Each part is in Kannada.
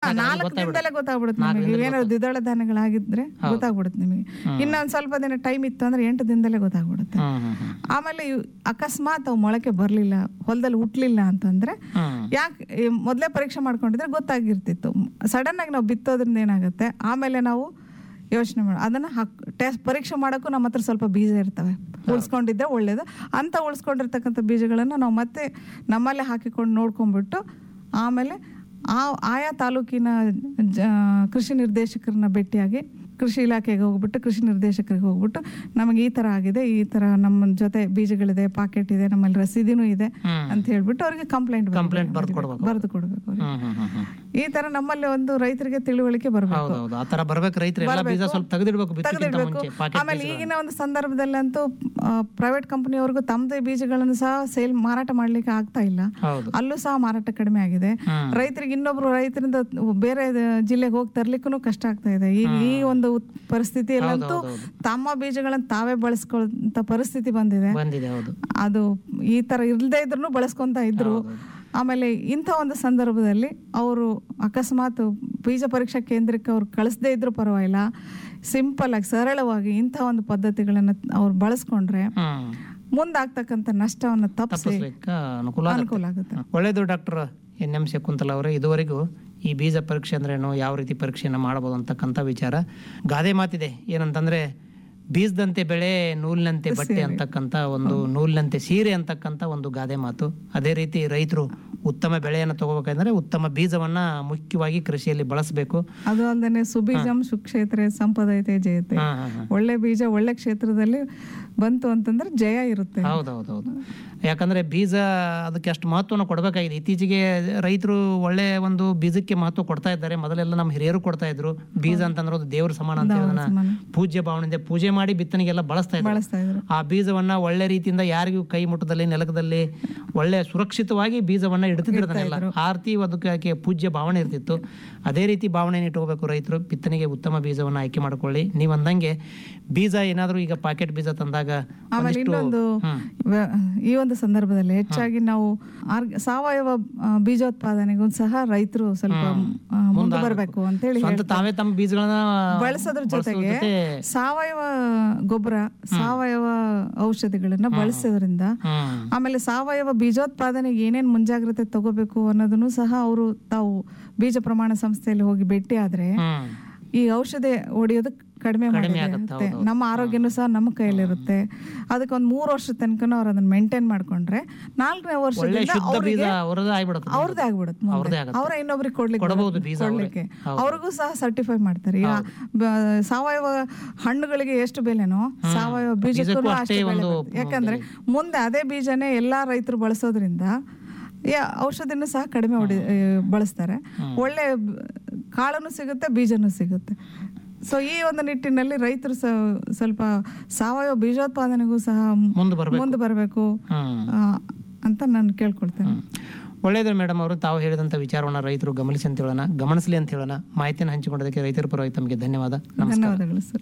ಸಾಕಾದ್ರೆ ನಾಲ್ಕು ಗೊತ್ತಾಗ್ಬಿಡುತ್ತೆ ದಿನದಲ್ಲೇ ಗೊತ್ತಾಗ್ಬಿಡುತ್ತೆ ನಿಮಗೆ ಏನಾದ್ರು ದ್ವಿದಳ ಧಾನ್ಯಗಳಾಗಿದ್ರೆ ಗೊತ್ತಾಗ್ಬಿಡುತ್ತೆ ನಿಮಗೆ ಇನ್ನೊಂದ್ ಸ್ವಲ್ಪ ದಿನ ಟೈಮ್ ಇತ್ತು ಅಂದ್ರೆ ಎಂಟು ದಿನದಲ್ಲೇ ಗೊತ್ತಾಗ್ಬಿಡುತ್ತೆ ಹ್ಮ್ ಹ್ಮ್ ಹ್ಮ್ ಆಮೇಲೆ ಇವ್ ಅಕಸ್ಮಾತ್ ಅವು ಮೊಳಕೆ ಬರ್ಲಿಲ್ಲ ಹೊಲದಲ್ಲಿ ಹುಟ್ಲಿಲ್ಲ ಅಂತಂದ್ರೆ ಹ್ಮ್ ಯಾಕೆ ಮೊದಲೇ ಪರೀಕ್ಷೆ ಮಾಡ್ಕೊಂಡಿದ್ರೆ ಗೊತ್ತಾಗಿರ್ತಿತ್ತು ಸಡನ್ ಆಗಿ ನಾವು ಬಿತ್ತೋದ್ರಿಂದ ಏನಾಗುತ್ತೆ ಆಮೇಲೆ ನಾವು ಯೋಚನೆ ಮಾಡಿ ಅದನ್ನ ಹಾಕ್ ಟೆಸ್ಟ್ ಪರೀಕ್ಷೆ ಮಾಡೋಕ್ಕೂ ನಮ್ಮ ಹತ್ರ ಸ್ವಲ್ಪ ಬೀಜ ಇರ್ತವೆ ಉಳಿಸ್ಕೊಂಡಿದ್ದೆ ಒಳ್ಳೇದು ಅಂತ ಉಳಿಸ್ಕೊಂಡಿರ್ತಕ್ಕಂಥ ಬೀಜಗಳನ್ನು ನಾವು ಮತ್ತೆ ನಮ್ಮಲ್ಲೇ ಹಾಕಿಕೊಂಡು ನೋಡ್ಕೊಂಡ್ಬಿಟ್ಟು ಆಮೇಲೆ ಆ ಆಯಾ ತಾಲೂಕಿನ ಜ ಕೃಷಿ ನಿರ್ದೇಶಕರನ್ನ ಭೇಟಿಯಾಗಿ ಕೃಷಿ ಇಲಾಖೆಗೆ ಹೋಗ್ಬಿಟ್ಟು ಕೃಷಿ ನಿರ್ದೇಶಕರಿಗೆ ಹೋಗ್ಬಿಟ್ಟು ನಮಗೆ ಈ ಥರ ಆಗಿದೆ ಈ ಥರ ನಮ್ಮ ಜೊತೆ ಬೀಜಗಳಿದೆ ಪಾಕೆಟ್ ಇದೆ ನಮ್ಮಲ್ಲಿ ರಸೀದಿನೂ ಇದೆ ಹ್ಮ್. ಅಂತ ಹೇಳ್ಬಿಟ್ಟು ಅವ್ರಿಗೆ ಕಂಪ್ಲೇಂಟ್ ಕಂಪ್ಲೇಂಟ್ ಬರ್ದು ಕೊಡ್ಬೇಕು ಬರೆದು ಕೊಡ್ಬೇಕು ಅವ್ರಿಗೆ ಹ್ಮ್ ಹ್ಮ್ ಹ್ಮ್ ಹ್ಮ್ ಈ ತರ ನಮ್ಮಲ್ಲಿ ಒಂದು ರೈತರಿಗೆ ತಿಳುವಳಿಕೆ ಬರಬೇಕು ಹೌದೌದು ಆ ತರ ಬರ್ಬೇಕು ರೈತರು ಎಲ್ಲ ಬೀಜ ಸ್ವಲ್ಪ ತೆಗೆದಿಡ್ಬೇಕು ಬಿತ್ತಕ್ಕಿಂತ ತೆಗೆದಿಡ್ಬೇಕು ಮುಂಚೆ ಪಾಕೆಟ್ ಆಮೇಲೆ ಈಗಿನ ಒಂದು ಸಂದರ್ಭದಲ್ಲಂತೂ ಪ್ರೈವೇಟ್ ಕಂಪನಿಯವ್ರಿಗೂ ತಮ್ಮದೇ ಬೀಜಗಳನ್ನು ಸಹ ಸೇಲ್ ಮಾರಾಟ ಮಾಡ್ಲಿಕ್ಕೆ ಆಗ್ತಾ ಇಲ್ಲ ಹೌದು ಅಲ್ಲೂ ಸಹ ಮಾರಾಟ ಕಡಿಮೆ ಆಗಿದೆ ಹ್ಮ್. ರೈತರಿಗೆ ಇನ್ನೊಬ್ರು ರೈತರಿಂದ ಬೇರೆ ಜಿಲ್ಲೆಗೆ ಹೋಗಿ ತರ್ಲಿಕ್ಕೂ ಕಷ್ಟ ಆಗ್ತಾ ಇದೆ ಈಗ ಈ ಒಂದು ಉತ್- ಪರಿಸ್ಥಿತಿಯಲ್ಲಂತೂ ತಮ್ಮ ಬೀಜಗಳನ್ನು ತಾವೇ ಬಳಸ್ಕೊಳ್ಳೋ ಪರಿಸ್ಥಿತಿ ಬಂದಿದೆ ಬಂದಿದೆ ಹೌದು ಅದು ಈ ತರ ಇಲ್ಲದೆ ಇದ್ರು ಬಳಸ್ಕೊಂತ ಇದ್ರು ಆಮೇಲೆ ಇಂಥ ಒಂದು ಸಂದರ್ಭದಲ್ಲಿ ಅವರು ಅಕಸ್ಮಾತ್ ಬೀಜ ಪರೀಕ್ಷಾ ಕೇಂದ್ರಕ್ಕೆ ಅವ್ರು ಕಳಿಸದೇ ಇದ್ರೂ ಪರವಾಗಿಲ್ಲ ಸಿಂಪಲ್ ಆಗಿ ಸರಳವಾಗಿ ಇಂಥ ಒಂದು ಪದ್ಧತಿಗಳನ್ನು ಅವ್ರು ಬಳಸ್ಕೊಂಡ್ರೆ ಹ್ಮ್ ಮುಂದಾಗ್ತಕ್ಕಂಥ ನಷ್ಟವನ್ನು ತಪ್ಪಿಸಿ ತಪ್ಪಿಸ್ಲಿಕ್ಕೆ ಅನುಕೂಲ ಆಗುತ್ತೆ. ಅನುಕೂಲ ಆಗುತ್ತೆ ಒಳ್ಳೇದು ಡಾಕ್ಟರ್ ಎನ್ ಎಂ ಶಕುಂತಲ ಅವರೇ ಇದುವರೆಗೂ ಈ ಬೀಜ ಪರೀಕ್ಷೆ ಅಂದ್ರೇನು ಯಾವ ರೀತಿ ಪರೀಕ್ಷೆಯನ್ನು ಮಾಡಬಹುದು ಅಂತಕ್ಕಂಥ ವಿಚಾರ ಗಾದೆ ಮಾತಿದೆ ಏನಂತಂದ್ರೆ ಬೀಜದಂತೆ ಬೆಳೆ ನೂಲಿನಂತೆ ಬಟ್ಟೆ ಅಂತಕ್ಕಂಥ ಒಂದು ನೂಲಿನಂತೆ ಸೀರೆ ಅಂತಕ್ಕಂಥ ಒಂದು ಗಾದೆ ಮಾತು ಅದೇ ರೀತಿ ರೈತರು ಉತ್ತಮ ಬೆಳೆಯನ್ನು ತಗೋಬೇಕಂದ್ರೆ ಉತ್ತಮ ಬೀಜವನ್ನ ಮುಖ್ಯವಾಗಿ ಕೃಷಿಯಲ್ಲಿ ಬಳಸಬೇಕು ಅದು ಅಲ್ಲದೆ ಸುಬೀಜಂ ಸುಕ್ಷೇತ್ರ ಸಂಪದೈತೆ ಜಯತೆ ಹಾ ಹಾ ಹಾ ಒಳ್ಳೆ ಬೀಜ ಒಳ್ಳೆ ಕ್ಷೇತ್ರದಲ್ಲಿ ಬಂತು ಅಂತಂದ್ರೆ ಜಯ ಇರುತ್ತೆ ಹೌದೌದೌದು ಯಾಕಂದ್ರೆ ಬೀಜ ಅದಕ್ಕೆ ಅಷ್ಟು ಮಹತ್ವನ ಕೊಡಬೇಕಾಗಿದೆ ಇತ್ತೀಚೆಗೆ ರೈತರು ಒಳ್ಳೆ ಒಂದು ಬೀಜಕ್ಕೆ ಮಹತ್ವ ಕೊಡ್ತಾ ಇದ್ದಾರೆ ಮೊದಲೆಲ್ಲ ನಮ್ಮ ಹಿರಿಯರು ಕೊಡ್ತಾ ಇದ್ರು ಬೀಜ ಅಂತಂದ್ರೆ ಅದು ದೇವ್ರ ಸಮಾನ ಅಂತ ಹೇಳಿ ಅದನ್ನ ಸಮಾನ. ಪೂಜ್ಯ ಭಾವನೆಯಿಂದ ಪೂಜೆ ಮಾಡಿ ಬಿತ್ತನೆಗೆಲ್ಲ ಬಳಸ್ತಾ ಇದ್ರು ಬಳಸ್ತಾ ಇದ್ರು ಆ ಬೀಜವನ್ನ ಒಳ್ಳೆ ರೀತಿಯಿಂದ ಯಾರಿಗೂ ಕೈ ಮುಟ್ಟದಲ್ಲಿ ನೆಲಕದಲ್ಲಿ ಒಳ್ಳೆ ಸುರಕ್ಷಿತವಾಗಿ ಬೀಜವನ್ನ ಇಡ್ತಿದ್ರು ಅದನ್ನೆಲ್ಲ ಆರ್ತಿ ಅದಕ್ಕೆ ಪೂಜ್ಯ ಭಾವನೆ ಇರ್ತಿತ್ತು ಅದೇ ರೀತಿ ಭಾವನೆ ಇಟ್ಕೋಬೇಕು ರೈತರು ಬಿತ್ತನೆಗೆ ಉತ್ತಮ ಬೀಜವನ್ನ ಆಯ್ಕೆ ಮಾಡ್ಕೊಳ್ಳಿ ನೀವು ಅಂದಂಗೆ ಬೀಜ ಏನಾದರೂ ಈಗ ಪಾಕೆಟ್ ಬೀಜ ತಂದಾಗ ಆಮೇಲೆ ಒಂದಿಷ್ಟು- ಇನ್ನೊಂದು ಹ್ಮ್. ವ್ಯ- ಈ ಒಂದು ಸಂದರ್ಭದಲ್ಲಿ ಹೆಚ್ಚಾಗಿ ನಾವು ಆರ್ಗ್- ಸಾವಯವ ಆ, ಬೀಜೋತ್ಪಾದನೆಗೂ ಸಹ ರೈತರು ಸ್ವಲ್ಪ ಆ, ಮುಂದೆ ಬರಬೇಕು ಅಂತೇಳಿ ಸ್ವಂತ ತಾವೇ ತಮ್ಮ ಬೀಜಗಳನ್ನ ಬಳಸೋದ್ರ ಬಳಸೋದ್ರ ಜೊತೆಗೆ ಜೊತೆ ಸಾವಯವ ಗೊಬ್ಬರ ಸಾವಯವ ಔಷಧಿಗಳನ್ನ ಬಳಸೋದ್ರಿಂದ ಹ್ಮ್ ಆಮೇಲೆ ಸಾವಯವ ಬೀಜೋತ್ಪಾದನೆಗೆ ಏನೇನ್ ಮುಂಜಾಗ್ರತೆ ತಗೋಬೇಕು ಅನ್ನೋದನ್ನು ಸಹ ಅವರು ತಾವು ಬೀಜ ಪ್ರಮಾಣ ಸಂಸ್ಥೆಯಲ್ಲಿ ಹೋಗಿ ಭೇಟಿ ಆದ್ರೆ ಹ್ಮ್ ಈ ಔಷಧಿ ಹೊಡೆಯೋದು ಕಡಿಮೆ ಮಾಡುತ್ತೆ ನಮ್ಮ ಆರೋಗ್ಯನೂ ಸಹ ನಮ್ಮ ಕೈಯಲ್ಲಿರುತ್ತೆ ಅದಕ್ಕೆ ಒಂದು ಮೂರು ವರ್ಷದ ತನಕ ಅವ್ರು ಅದನ್ನ ಮೇಂಟೈನ್ ಮಾಡ್ಕೊಂಡ್ರೆ ನಾಲ್ಕನೇ ಒಳ್ಳೆ ವರ್ಷದಿಂದ ಶುದ್ಧ ಬೀಜ ಅವ್ರಿಗೆ ಅವ್ರದ್ದು ಆಗ್ಬಿಡುತ್ತೆ ಅವ್ರದ್ದೇ ಆಗ್ಬಿಡುತ್ತೆ ಮುಂದೆ. ಅವ್ರದ್ದೇ ಆಗುತ್ತೆ. ಅವರ ಇನ್ನೊಬ್ರಿಗೆ ಕೊಡ್ಲಿಕ್ಕೆ ಕೊಡಬಹುದು ಬರುತ್ತೆ. ಬೀಜ ಅವ್ರೇ. ಕೊಡ್ಲಿಕ್ಕೆ ಅವ್ರಿಗೂ ಸಹ ಸರ್ಟಿಫೈ ಮಾಡ್ತಾರೆ ಈಗ ಬ- ಸಾವಯವ ಹಣ್ಣುಗಳಿಗೆ ಎಷ್ಟು ಬೆಲೆನೋ ಸಾವಯವ ಬೀಜಕ್ಕೂ ಬೀಜಕ್ಕೂ ಅಷ್ಟೇ ಅಷ್ಟೇ ಬೆಲೆ ಒಂದು ಬರುತ್ತೆ. ಯಾಕಂದ್ರೆ ಮುಂದೆ ಅದೇ ಬೀಜನೇ ಎಲ್ಲಾ ರೈತರು ಬಳಸೋದ್ರಿಂದ ಯಾ- ಔಷಧಿನೂ ಸಹ ಕಡಿಮೆ ಹೊಡಿ ಆ, ಬಳಸ್ತಾರೆ ಒಳ್ಳೆ ಬ- ಕಾಳನ್ನು ಸಿಗುತ್ತೆ ಬೀಜನೂ ಸಿಗುತ್ತೆ ಸೊ ಈ ಒಂದು ನಿಟ್ಟಿನಲ್ಲಿ ರೈತರು ಸ- ಸ್ವಲ್ಪ ಸಾವಯವ ಬೀಜೋತ್ಪಾದನೆಗೂ ಸಹ ಮುಂದೆ ಬರ್ಬೇಕು ಮುಂದೆ ಬರಬೇಕು ಹ್ಮ್ ಅಂತ ನಾನು ಕೇಳ್ಕೊಳ್ತೇನೆ ಒಳ್ಳೇದು ಮೇಡಮ್ ಅವರು ತಾವು ಹೇಳಿದಂಥ ವಿಚಾರವನ್ನ ರೈತರು ಗಮನಿಸಿ ಅಂತ ಹೇಳೋಣ ಗಮನಿಸಲಿ ಅಂತ ಹೇಳೋಣ ಮಾಹಿತಿಯನ್ನು ಹಂಚಿಕೊಂಡದಕ್ಕೆ ರೈತರ ಪರವಾಗಿ ತಮಗೆ ಧನ್ಯವಾದ ನಮಸ್ಕಾರ ಧನ್ಯವಾದಗಳು ಸರ್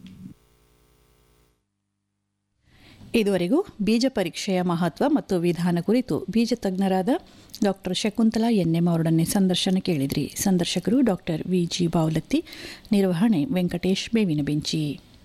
ಇದುವರೆಗೂ ಬೀಜ ಪರೀಕ್ಷೆಯ ಮಹತ್ವ ಮತ್ತು ವಿಧಾನ ಕುರಿತು ಬೀಜ ತಜ್ಞರಾದ ಡಾಕ್ಟರ್ ಶಕುಂತಲಾ ಎನ್ಎಂ ಅವರೊಡನೆ ಸಂದರ್ಶನ ಕೇಳಿದ್ರಿ ಸಂದರ್ಶಕರು ಡಾಕ್ಟರ್ ವಿ ಜಿ ಬಾವಲತ್ತಿ ನಿರ್ವಹಣೆ ವೆಂಕಟೇಶ್ ಬೇವಿನ ಬೆಂಚಿ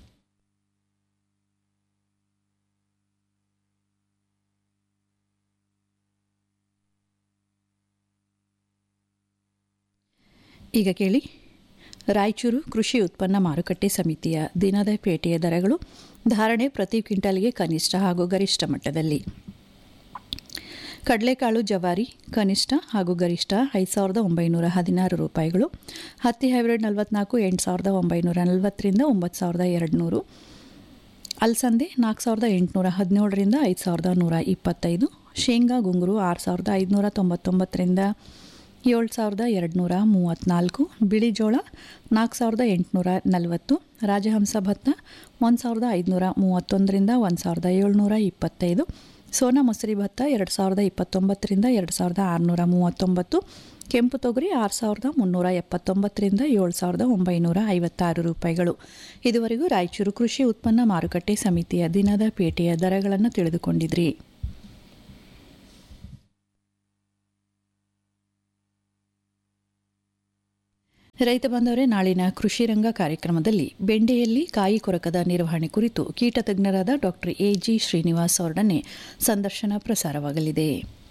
ಈಗ ಕೇಳಿ ರಾಯಚೂರು ಕೃಷಿ ಉತ್ಪನ್ನ ಮಾರುಕಟ್ಟೆ ಸಮಿತಿಯ ದಿನದ ಪೇಟೆಯ ದರಗಳು ಧಾರಣೆ ಪ್ರತಿ ಕ್ವಿಂಟಲ್ಗೆ ಕನಿಷ್ಠ ಹಾಗೂ ಗರಿಷ್ಠ ಮಟ್ಟದಲ್ಲಿ ಕಡಲೆಕಾಳು ಜವಾರಿ ಕನಿಷ್ಠ ಹಾಗೂ ಗರಿಷ್ಠ ಐದು ಸಾವಿರದ ಒಂಬೈನೂರ ಹದಿನಾರು ರೂಪಾಯಿಗಳು ಹತ್ತಿ ಹೈಬ್ರಿಡ್ ನಲವತ್ನಾಲ್ಕು ಎಂಟು ಸಾವಿರದ ಒಂಬೈನೂರ ನಲವತ್ತರಿಂದ ಒಂಬತ್ತು ಸಾವಿರದ ಎರಡು ನೂರು ಅಲಸಂದೆ ನಾಲ್ಕು ಸಾವಿರದ ಎಂಟುನೂರ ಹದಿನೇಳರಿಂದ ಐದು ಸಾವಿರದ ನೂರ ಇಪ್ಪತ್ತೈದು ಶೇಂಗಾ ಗುಂಗುರು ಆರು ಸಾವಿರದ ಐದುನೂರ ತೊಂಬತ್ತೊಂಬತ್ತರಿಂದ ಏಳು ಸಾವಿರದ ಎರಡುನೂರ ಮೂವತ್ತ್ನಾಲ್ಕು ಬಿಳಿ ಜೋಳ ನಾಲ್ಕು ಸಾವಿರದ ಎಂಟುನೂರ ನಲವತ್ತು ರಾಜಹಂಸ ಭತ್ತ ಒಂದು ಸಾವಿರದ ಐದುನೂರ ಮೂವತ್ತೊಂದರಿಂದ ಒಂದು ಸಾವಿರದ ಏಳ್ನೂರ ಇಪ್ಪತ್ತೈದು ಸೋನಾ ಮೊಸರಿ ಭತ್ತ ಎರಡು ಸಾವಿರದ ಇಪ್ಪತ್ತೊಂಬತ್ತರಿಂದ ಎರಡು ಸಾವಿರದ ಆರುನೂರ ಮೂವತ್ತೊಂಬತ್ತು ಕೆಂಪು ತೊಗರಿ ಆರು ಸಾವಿರದ ಮುನ್ನೂರ ಎಪ್ಪತ್ತೊಂಬತ್ತರಿಂದ ಏಳು ಸಾವಿರದ ಒಂಬೈನೂರ ಐವತ್ತಾರು ರೂಪಾಯಿಗಳು ಇದುವರೆಗೂ ರಾಯಚೂರು ಕೃಷಿ ಉತ್ಪನ್ನ ಮಾರುಕಟ್ಟೆ ಸಮಿತಿಯ ದಿನದ ಪೇಟೆಯ ದರಗಳನ್ನು ತಿಳಿದುಕೊಂಡಿದ್ರಿ ರೈತ ಬಾಂಧವರೇ ನಾಳಿನ ಕೃಷಿ ರಂಗ ಕಾರ್ಯಕ್ರಮದಲ್ಲಿ ಬೆಂಡೆಯಲ್ಲಿ ಕಾಯಿ ಕೊರಕದ ನಿರ್ವಹಣೆ ಕುರಿತು ಕೀಟ ತಜ್ಞರಾದ ಡಾಕ್ಟರ್ ಎ ಜಿ ಶ್ರೀನಿವಾಸ್ ಅವರೊಡನೆ ಸಂದರ್ಶನ ಪ್ರಸಾರವಾಗಲಿದೆ